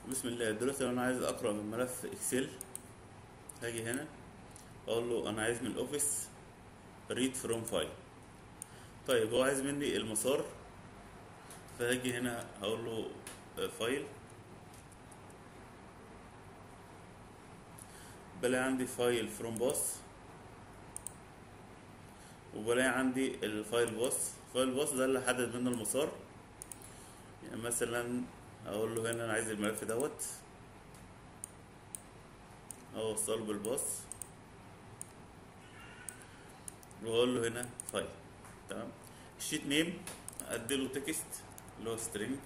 بسم الله دلوقتي لو انا عايز اقرا من ملف اكسل هاجي هنا اقول له انا عايز من الاوفيس ريد فروم فايل طيب هو عايز مني المسار فهاجي هنا هقول له فايل بلاقي عندي فايل فروم باص وبلاقي عندي الفايل باص فايل باص ده اللي حدد منه المسار يعني مثلا اقول له هنا انا عايز الملف دوت اوصله بالباص واقول له هنا فايل تمام الشيت نيم اديله تكست اللي هو سترينج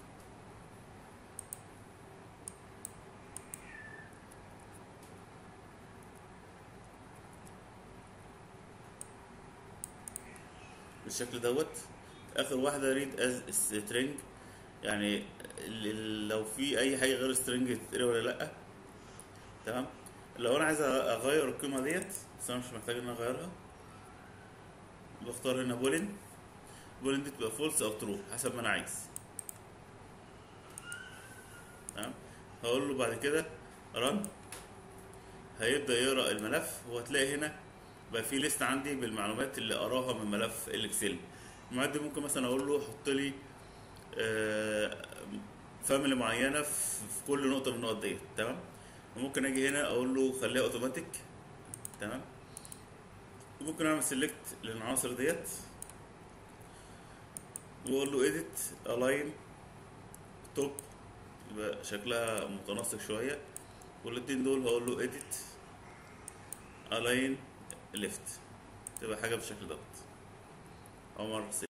بالشكل دوت اخر واحده ريد از سترينج يعني ال- ال- لو في اي حاجه غير سترينج تتقري ولا لا تمام لو انا عايز اغير القيمه ديت بس انا مش محتاج ان انا اغيرها بختار هنا بولين بولين دي تبقى فولس او ترو حسب ما انا عايز تمام هقول له بعد كده رن هيبدا يقرا الملف وهتلاقي هنا بقى في ليست عندي بالمعلومات اللي اراها من ملف الاكسل المعلومات دي ممكن مثلا اقول له حط لي فاميلي معينه في في كل نقطه من النقط ديت تمام وممكن اجي هنا اقول له خليها اوتوماتيك تمام وممكن اعمل سيلكت للعناصر ديت واقول له edit align توب يبقى شكلها متناسق شويه والاتنين دول هقول له edit align left تبقى حاجه بالشكل دوت او مرة